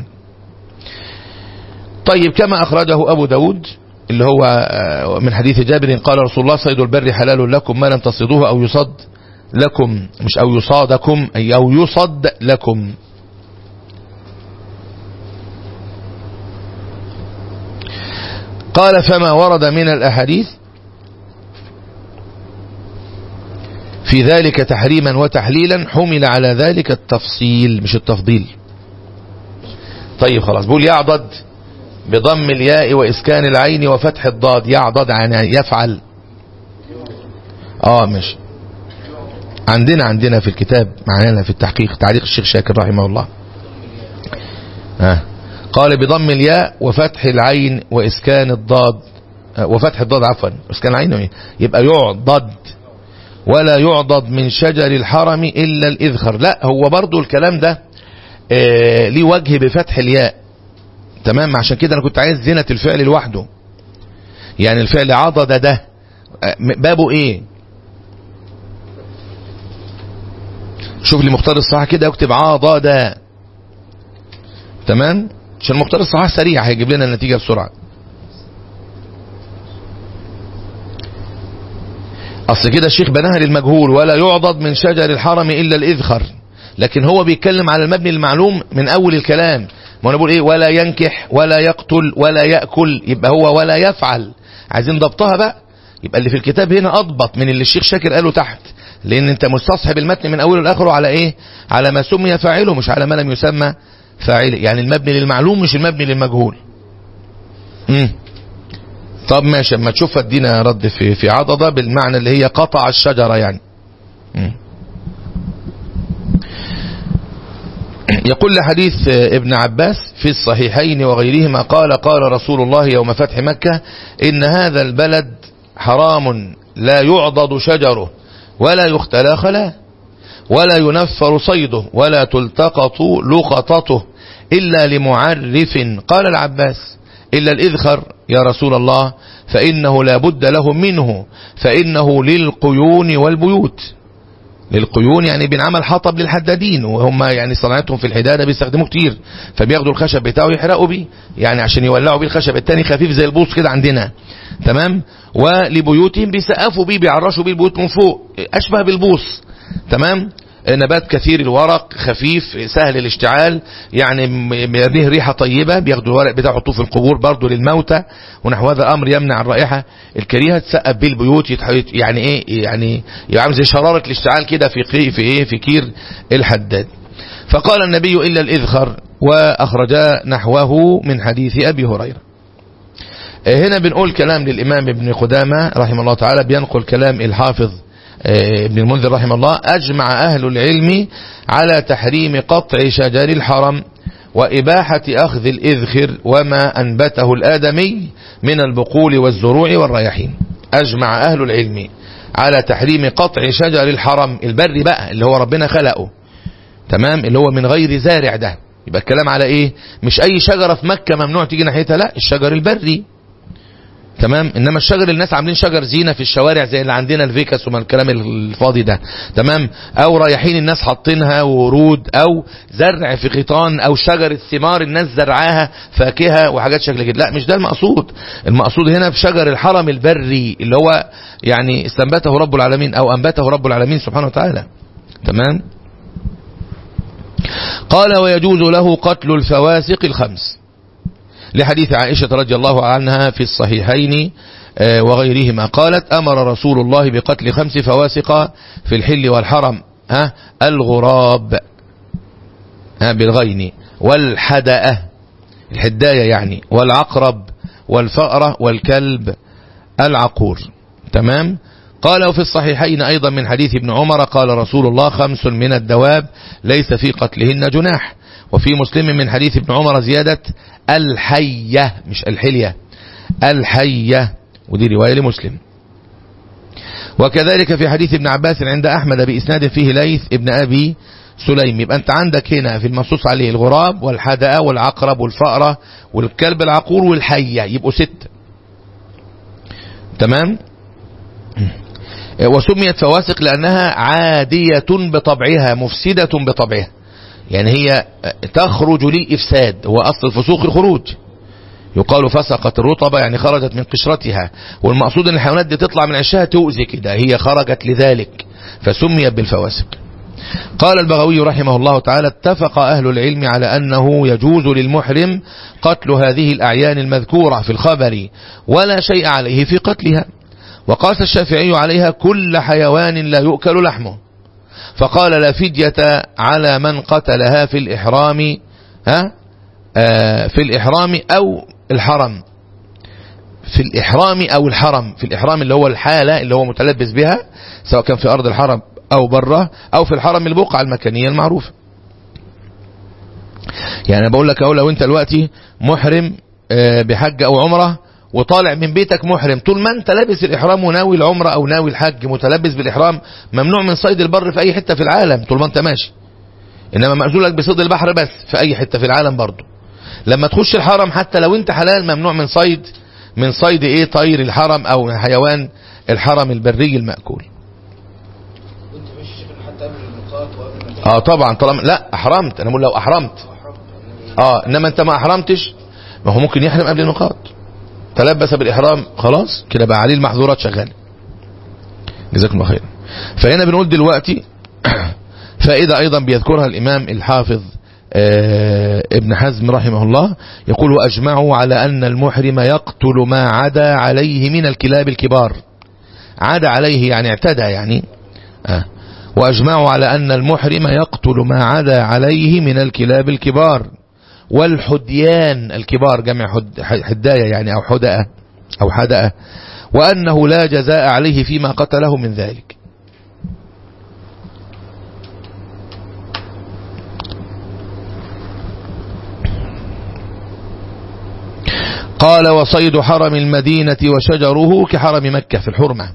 طيب كما اخرجه ابو داود اللي هو من حديث جابر قال رسول الله صيد البر حلال لكم ما لم تصيدوه او يصد لكم مش او يصادكم اي او يصد لكم قال فما ورد من الاحاديث في ذلك تحريما وتحليلا حمل على ذلك التفصيل مش التفضيل طيب خلاص بقول يعضد بضم الياء وإسكان العين وفتح الضاد يعضد يعني يفعل اه مش عندنا عندنا في الكتاب معانا في التحقيق تعليق الشيخ شاكر رحمه الله آه. قال بضم الياء وفتح العين وإسكان الضاد آه وفتح الضاد عفوا إسكان العين يبقى يعضد ولا يعضد من شجر الحرم إلا الإذخر لا هو برضو الكلام ده آه ليه وجه بفتح الياء تمام عشان كده أنا كنت عايز زينة الفعل لوحده يعني الفعل عضد ده آه بابه إيه شوف لي مختار الصحة كده اكتب عضد تمام عشان مختار الصحة سريع هيجيب لنا النتيجة بسرعة اصل كده الشيخ بناها للمجهول ولا يعضد من شجر الحرم الا الاذخر لكن هو بيتكلم على المبني المعلوم من اول الكلام ما انا بقول ايه ولا ينكح ولا يقتل ولا ياكل يبقى هو ولا يفعل عايزين ضبطها بقى يبقى اللي في الكتاب هنا اضبط من اللي الشيخ شاكر قاله تحت لان انت مستصحب المتن من اوله لاخره على ايه على ما سمي فاعله مش على ما لم يسمى فاعله يعني المبني للمعلوم مش المبني للمجهول امم طب ماشي اما تشوف ادينا رد في في عضده بالمعنى اللي هي قطع الشجره يعني م. يقول لحديث ابن عباس في الصحيحين وغيرهما قال قال رسول الله يوم فتح مكة إن هذا البلد حرام لا يعضد شجره ولا يختلى خلاه ولا ينفر صيده ولا تلتقط لقطته إلا لمعرف قال العباس إلا الإذخر يا رسول الله فإنه لا بد له منه فإنه للقيون والبيوت للقيون يعني بنعمل حطب للحدادين وهم يعني صناعتهم في الحداده بيستخدموه كتير فبياخدوا الخشب بتاعه يحرقوا بيه يعني عشان يولعوا بيه الخشب التاني خفيف زي البوص كده عندنا تمام ولبيوتهم بيسقفوا بيه بيعرشوا بيه البيوت من فوق اشبه بالبوص تمام نبات كثير الورق خفيف سهل الاشتعال يعني له ريحة طيبة بياخدوا الورق بتاعه يحطوه في القبور برضه للموتى ونحو هذا الأمر يمنع الرائحة الكريهة تسقف بيه البيوت يعني ايه يعني يعمل زي شرارة الاشتعال كده في قي في ايه في كير الحداد فقال النبي إلا الإذخر وأخرجا نحوه من حديث أبي هريرة هنا بنقول كلام للإمام ابن قدامة رحمه الله تعالى بينقل كلام الحافظ ابن المنذر رحمه الله أجمع أهل العلم على تحريم قطع شجر الحرم وإباحة أخذ الإذخر وما أنبته الآدمي من البقول والزروع والرياحين أجمع أهل العلم على تحريم قطع شجر الحرم البر بقى اللي هو ربنا خلقه تمام اللي هو من غير زارع ده يبقى الكلام على ايه مش اي شجرة في مكة ممنوع تيجي ناحيتها لا الشجر البري تمام انما الشجر الناس عاملين شجر زينه في الشوارع زي اللي عندنا الفيكس وما الكلام الفاضي ده تمام او رايحين الناس حاطينها ورود او زرع في غيطان او شجره ثمار الناس زرعاها فاكهه وحاجات شكل كده لا مش ده المقصود المقصود هنا في شجر الحرم البري اللي هو يعني استنبته رب العالمين او انبته رب العالمين سبحانه وتعالى تمام قال ويجوز له قتل الفواسق الخمس لحديث عائشة رضي الله عنها في الصحيحين وغيرهما قالت أمر رسول الله بقتل خمس فواسق في الحل والحرم ها الغراب ها بالغين والحدأة الحداية يعني والعقرب والفأرة والكلب العقور تمام قال وفي الصحيحين أيضا من حديث ابن عمر قال رسول الله خمس من الدواب ليس في قتلهن جناح وفي مسلم من حديث ابن عمر زيادة الحية مش الحلية الحية ودي رواية لمسلم وكذلك في حديث ابن عباس عند أحمد بإسناد فيه ليث ابن أبي سليم يبقى أنت عندك هنا في المنصوص عليه الغراب والحدأة والعقرب والفأرة والكلب العقور والحية يبقوا ست تمام وسميت فواسق لأنها عادية بطبعها مفسدة بطبعها يعني هي تخرج للإفساد هو أصل الفسوق الخروج يقال فسقت الرطبة يعني خرجت من قشرتها والمقصود ان الحيوانات دي تطلع من عشها تؤذي كده هي خرجت لذلك فسميت بالفواسق قال البغوي رحمه الله تعالى اتفق أهل العلم على أنه يجوز للمحرم قتل هذه الأعيان المذكورة في الخبر ولا شيء عليه في قتلها وقاس الشافعي عليها كل حيوان لا يؤكل لحمه فقال لا فدية على من قتلها في الإحرام ها آه في الإحرام أو الحرم في الإحرام أو الحرم في الإحرام اللي هو الحالة اللي هو متلبس بها سواء كان في أرض الحرم أو بره أو في الحرم البقعة المكانية المعروفة يعني أنا بقول لك أهو لو أنت دلوقتي محرم آه بحج أو عمره وطالع من بيتك محرم طول ما انت لابس الإحرام وناوي العمرة أو ناوي الحج متلبس بالإحرام ممنوع من صيد البر في أي حتة في العالم طول ما انت ماشي إنما مأذون لك بصيد البحر بس في أي حتة في العالم برضه لما تخش الحرم حتى لو انت حلال ممنوع من صيد من صيد ايه طير الحرم او حيوان الحرم البري المأكول اه طبعا طالما لا احرمت انا بقول لو احرمت اه انما انت ما احرمتش ما هو ممكن يحرم قبل الميقات تلبس بالاحرام خلاص كده بقى عليه المحظورات شغاله جزاكم الله خير فهنا بنقول دلوقتي فائده ايضا بيذكرها الامام الحافظ ابن حزم رحمه الله يقول وأجمعوا على أن المحرم يقتل ما عدا عليه من الكلاب الكبار عدا عليه يعني اعتدى يعني آه. وأجمعوا على أن المحرم يقتل ما عدا عليه من الكلاب الكبار والحديان الكبار جمع حد حداية يعني أو حدأة أو حدأة وأنه لا جزاء عليه فيما قتله من ذلك قال وصيد حرم المدينة وشجره كحرم مكة في الحرمة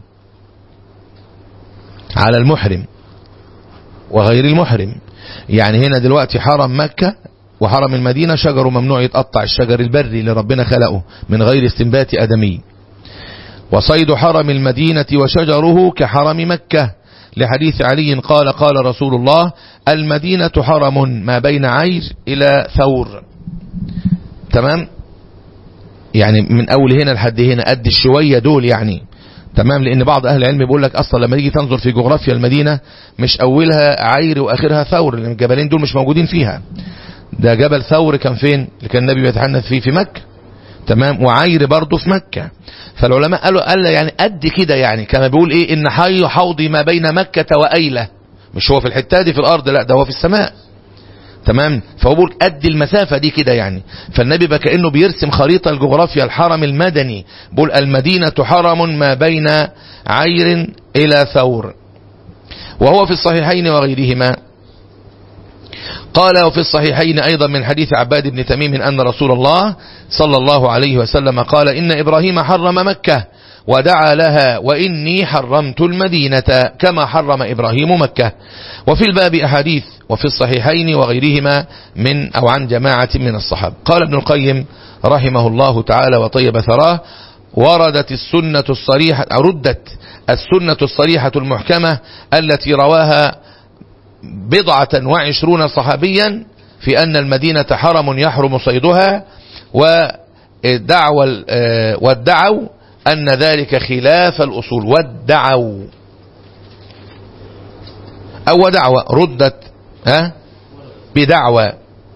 على المحرم وغير المحرم يعني هنا دلوقتي حرم مكة وحرم المدينة شجره ممنوع يتقطع الشجر البري اللي ربنا خلقه من غير استنبات أدمي وصيد حرم المدينة وشجره كحرم مكة لحديث علي قال قال رسول الله المدينة حرم ما بين عير إلى ثور تمام يعني من أول هنا لحد هنا قد الشوية دول يعني تمام لأن بعض أهل العلم بيقول لك أصلا لما تيجي تنظر في جغرافيا المدينة مش أولها عير وآخرها ثور لأن الجبلين دول مش موجودين فيها ده جبل ثور كان فين اللي كان النبي بيتحنث فيه في مكة تمام وعير برضه في مكة فالعلماء قالوا قال يعني قد كده يعني كما بيقول ايه ان حي حوضي ما بين مكة وأيلة مش هو في الحتة دي في الارض لا ده هو في السماء تمام فهو بيقول قد المسافة دي كده يعني فالنبي بقى كأنه بيرسم خريطة الجغرافيا الحرم المدني بيقول المدينة حرم ما بين عير إلى ثور وهو في الصحيحين وغيرهما قال وفي الصحيحين أيضا من حديث عباد بن تميم أن رسول الله صلى الله عليه وسلم قال إن إبراهيم حرم مكة ودعا لها وإني حرمت المدينة كما حرم إبراهيم مكة وفي الباب أحاديث وفي الصحيحين وغيرهما من أو عن جماعة من الصحابة قال ابن القيم رحمه الله تعالى وطيب ثراه وردت السنة الصريحة ردت السنة الصريحة المحكمة التي رواها بضعة وعشرون صحابيا في أن المدينة حرم يحرم صيدها ودعوا وادعوا أن ذلك خلاف الأصول وادعوا أو دعوة ردت ها بدعوة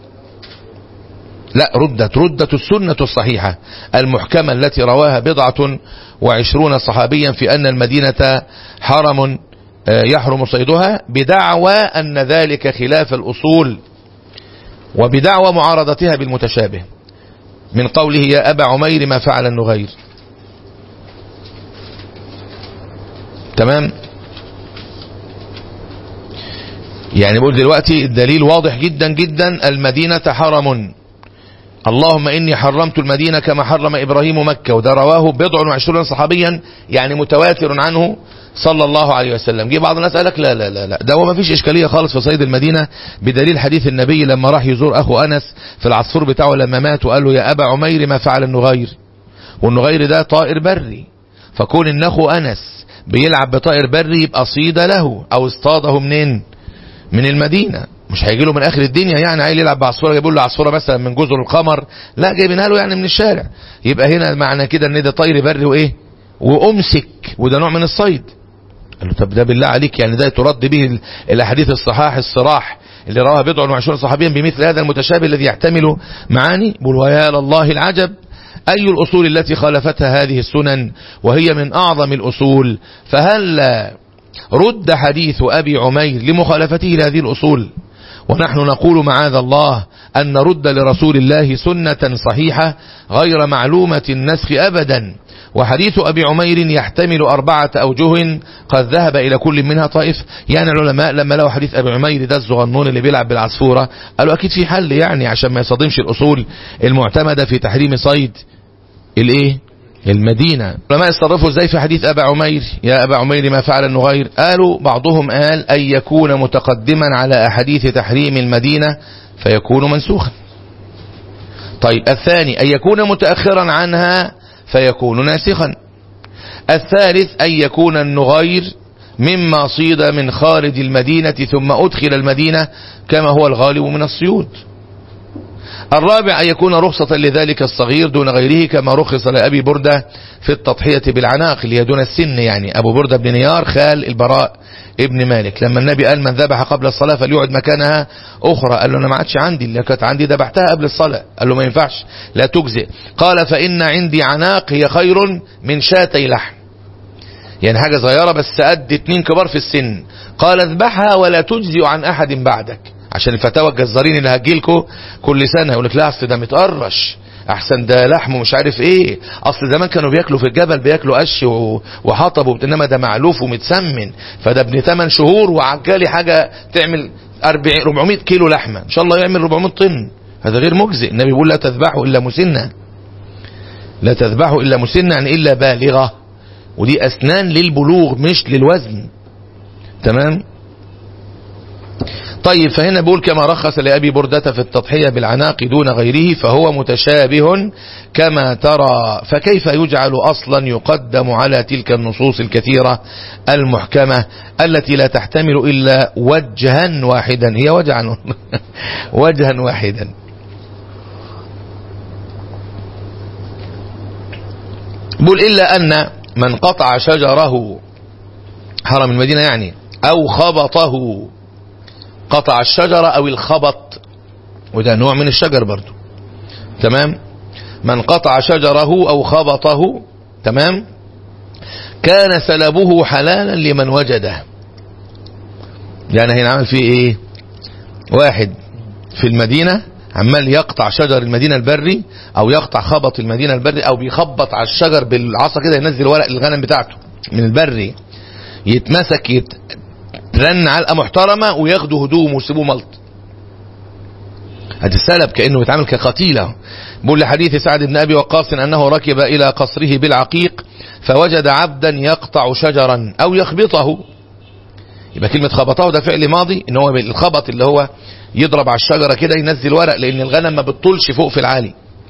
لا ردت ردت السنة الصحيحة المحكمة التي رواها بضعة وعشرون صحابيا في أن المدينة حرم يحرم صيدها بدعوى أن ذلك خلاف الأصول وبدعوى معارضتها بالمتشابه من قوله يا أبا عمير ما فعل النغير تمام يعني بقول دلوقتي الدليل واضح جدا جدا المدينة حرم اللهم إني حرمت المدينة كما حرم إبراهيم مكة وده رواه بضع وعشرون صحابيا يعني متواتر عنه صلى الله عليه وسلم جه بعض الناس قال لك لا لا لا لا ده هو ما فيش إشكالية خالص في صيد المدينة بدليل حديث النبي لما راح يزور أخو أنس في العصفور بتاعه لما مات وقال له يا أبا عمير ما فعل النغير والنغير ده طائر بري فكون إن أخو أنس بيلعب بطائر بري يبقى صيد له أو اصطاده منين من المدينة مش هيجي له من اخر الدنيا يعني عايز يلعب بعصفوره جايب له عصفوره مثلا من جزر القمر لا جايبينها له يعني من الشارع يبقى هنا معنى كده ان ده طير بري وايه وامسك وده نوع من الصيد قال له طب ده بالله عليك يعني ده ترد به الاحاديث الصحاح الصراح اللي رواها بضع وعشرون صحابيا بمثل هذا المتشابه الذي يحتمل معاني بل ويا لله العجب أي الأصول التي خالفتها هذه السنن وهي من أعظم الأصول فهل رد حديث أبي عمير لمخالفته لهذه الأصول ونحن نقول معاذ الله أن نرد لرسول الله سنة صحيحة غير معلومة النسخ أبدا وحديث أبي عمير يحتمل أربعة أوجه قد ذهب إلى كل منها طائف يعني العلماء لما لقوا حديث أبي عمير ده الزغنون اللي بيلعب بالعصفورة قالوا أكيد في حل يعني عشان ما يصادمش الأصول المعتمدة في تحريم صيد الايه المدينة العلماء يصرفوا ازاي في حديث أبا عمير يا أبا عمير ما فعل النغير قالوا بعضهم قال أن يكون متقدما على أحاديث تحريم المدينة فيكون منسوخا طيب الثاني أن يكون متأخرا عنها فيكون ناسخا الثالث أن يكون النغير مما صيد من خارج المدينة ثم أدخل المدينة كما هو الغالب من الصيود الرابع أن يكون رخصة لذلك الصغير دون غيره كما رخص لأبي بردة في التضحية بالعناق اللي هي دون السن يعني أبو بردة بن نيار خال البراء ابن مالك لما النبي قال من ذبح قبل الصلاة فليقعد مكانها أخرى قال له أنا ما عادش عندي اللي كانت عندي ذبحتها قبل الصلاة قال له ما ينفعش لا تجزئ قال فإن عندي عناق هي خير من شاتي لحم يعني حاجة صغيرة بس قد اتنين كبار في السن قال اذبحها ولا تجزئ عن أحد بعدك عشان الفتاوى الجزارين اللي هتجيلكوا كل سنة يقول لك لا اصل ده متقرش احسن ده لحمه مش عارف ايه اصل زمان كانوا بياكلوا في الجبل بياكلوا قش وحطب انما ده معلوف ومتسمن فده ابن 8 شهور وعجالي حاجة تعمل 40 400 كيلو لحمة ان شاء الله يعمل 400 طن هذا غير مجزئ النبي بيقول لا تذبحوا الا مسنة لا تذبحه إلا مسنة يعني إلا بالغة ودي أسنان للبلوغ مش للوزن تمام طيب فهنا بقول كما رخص لأبي بردة في التضحية بالعناق دون غيره فهو متشابه كما ترى فكيف يجعل أصلا يقدم على تلك النصوص الكثيرة المحكمة التي لا تحتمل إلا وجها واحدا هي وجها وجها واحدا بقول إلا أن من قطع شجره حرم المدينة يعني أو خبطه قطع الشجرة أو الخبط وده نوع من الشجر برضو تمام من قطع شجره أو خبطه تمام كان سلبه حلالا لمن وجده يعني هينعمل فيه ايه واحد في المدينة عمال يقطع شجر المدينة البري او يقطع خبط المدينة البري او بيخبط على الشجر بالعصا كده ينزل ورق الغنم بتاعته من البري يتمسك يترن علقة محترمة وياخدوا هدوم ويسيبوه ملط هتتسلب كأنه بيتعامل كقتيلة بقول لحديث سعد بن أبي وقاص أنه ركب إلى قصره بالعقيق فوجد عبدا يقطع شجرا أو يخبطه يبقى كلمة خبطه ده فعل ماضي ان هو الخبط اللي هو يضرب على الشجرة كده ينزل ورق لان الغنم ما بتطولش فوق في العالي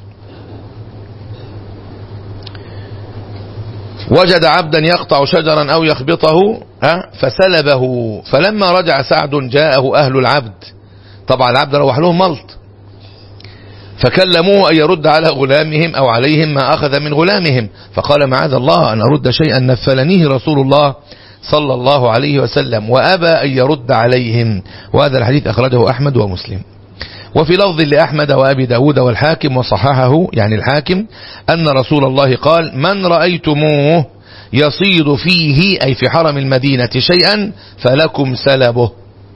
وجد عبدا يقطع شجرا او يخبطه فسلبه فلما رجع سعد جاءه اهل العبد طبعا العبد روح لهم ملط فكلموه أن يرد على غلامهم أو عليهم ما أخذ من غلامهم فقال معاذ الله أن أرد شيئا نفلنيه رسول الله صلى الله عليه وسلم وأبى أن يرد عليهم وهذا الحديث أخرجه أحمد ومسلم وفي لفظ لأحمد وأبي داود والحاكم وصححه يعني الحاكم أن رسول الله قال من رأيتموه يصيد فيه أي في حرم المدينة شيئا فلكم سلبه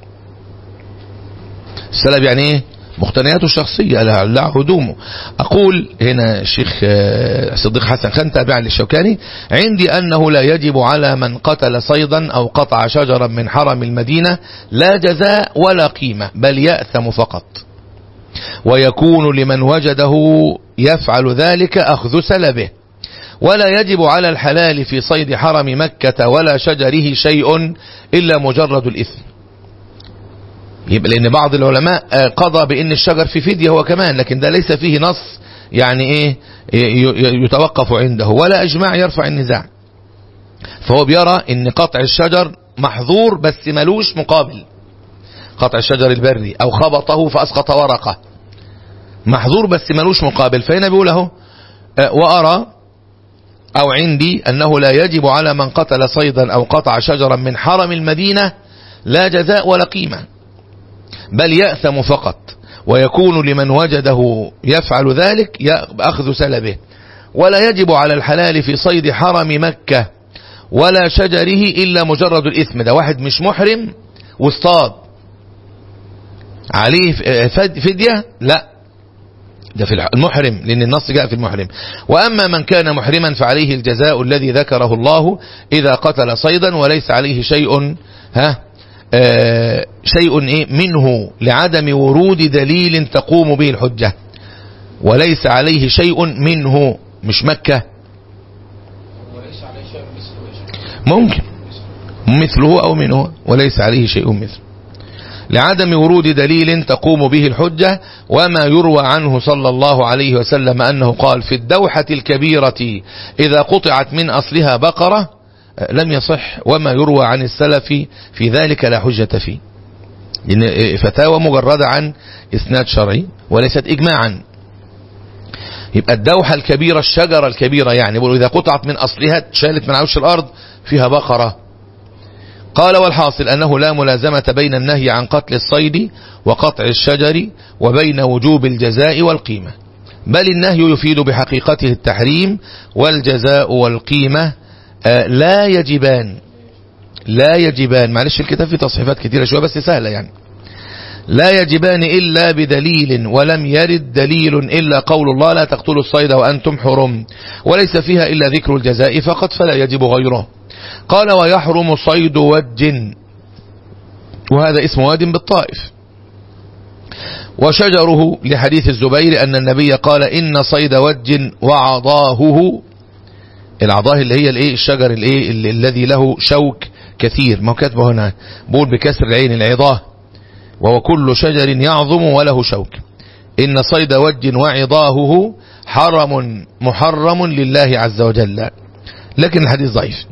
السلب يعني ايه مقتنياته الشخصية لا هدومه أقول هنا الشيخ صديق حسن خان تابعا للشوكاني عندي أنه لا يجب على من قتل صيدا أو قطع شجرا من حرم المدينة لا جزاء ولا قيمة بل يأثم فقط ويكون لمن وجده يفعل ذلك أخذ سلبه ولا يجب على الحلال في صيد حرم مكة ولا شجره شيء إلا مجرد الإثم يبقى لأن بعض العلماء قضى بأن الشجر في فدية هو كمان لكن ده ليس فيه نص يعني إيه يتوقف عنده ولا إجماع يرفع النزاع فهو بيرى أن قطع الشجر محظور بس ملوش مقابل قطع الشجر البري أو خبطه فأسقط ورقة محظور بس ملوش مقابل فهنا بيقول اهو وأرى أو عندي أنه لا يجب على من قتل صيدا أو قطع شجرا من حرم المدينة لا جزاء ولا قيمة بل يأثم فقط ويكون لمن وجده يفعل ذلك أخذ سلبه ولا يجب على الحلال في صيد حرم مكة ولا شجره إلا مجرد الإثم ده واحد مش محرم واصطاد عليه فدية لا ده في المحرم لأن النص جاء في المحرم وأما من كان محرما فعليه الجزاء الذي ذكره الله إذا قتل صيدا وليس عليه شيء ها آه شيء إيه منه لعدم ورود دليل تقوم به الحجة وليس عليه شيء منه مش مكة ممكن مثله أو منه وليس عليه شيء مثله لعدم ورود دليل تقوم به الحجة وما يروى عنه صلى الله عليه وسلم أنه قال في الدوحة الكبيرة إذا قطعت من أصلها بقرة لم يصح وما يروى عن السلف في ذلك لا حجة فيه لأن فتاوى مجردة عن إسناد شرعي وليست إجماعا يبقى الدوحة الكبيرة الشجرة الكبيرة يعني بيقولوا إذا قطعت من أصلها شالت من عوش الأرض فيها بقرة قال والحاصل أنه لا ملازمة بين النهي عن قتل الصيد وقطع الشجر وبين وجوب الجزاء والقيمة بل النهي يفيد بحقيقته التحريم والجزاء والقيمة لا يجبان لا يجبان معلش الكتاب فيه تصحيفات كثيرة شوية بس سهلة يعني لا يجبان إلا بدليل ولم يرد دليل إلا قول الله لا تقتلوا الصيد وأنتم حرم وليس فيها إلا ذكر الجزاء فقط فلا يجب غيره قال ويحرم صيد وج وهذا اسم واد بالطائف وشجره لحديث الزبير أن النبي قال إن صيد وج وعضاهه العضاه اللي هي الايه الشجر الايه ال- الذي له شوك كثير ما هو كاتبه هنا بقول بكسر العين العضاه وهو كل شجر يعظم وله شوك إن صيد وج وعضاهه حرم محرم لله عز وجل لكن الحديث ضعيف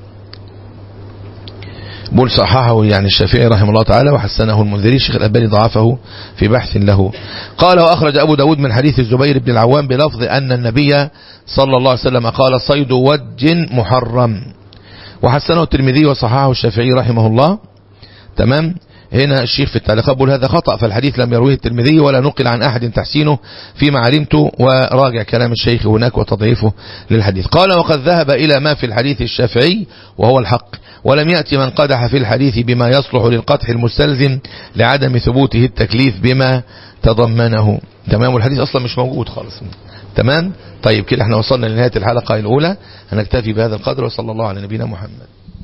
بول صححه يعني الشافعي رحمه الله تعالى وحسنه المنذري الشيخ الألباني ضعفه في بحث له قال وأخرج أبو داود من حديث الزبير بن العوام بلفظ أن النبي صلى الله عليه وسلم قال صيد وج محرم وحسنه الترمذي وصححه الشافعي رحمه الله تمام هنا الشيخ في التعليقات بيقول هذا خطأ فالحديث لم يرويه الترمذي ولا نقل عن أحد تحسينه فيما علمت وراجع كلام الشيخ هناك وتضعيفه للحديث قال وقد ذهب إلى ما في الحديث الشافعي وهو الحق ولم يأتي من قدح في الحديث بما يصلح للقدح المستلزم لعدم ثبوته التكليف بما تضمنه تمام والحديث أصلا مش موجود خالص تمام طيب كده احنا وصلنا لنهاية الحلقة الأولى هنكتفي بهذا القدر وصلى الله على نبينا محمد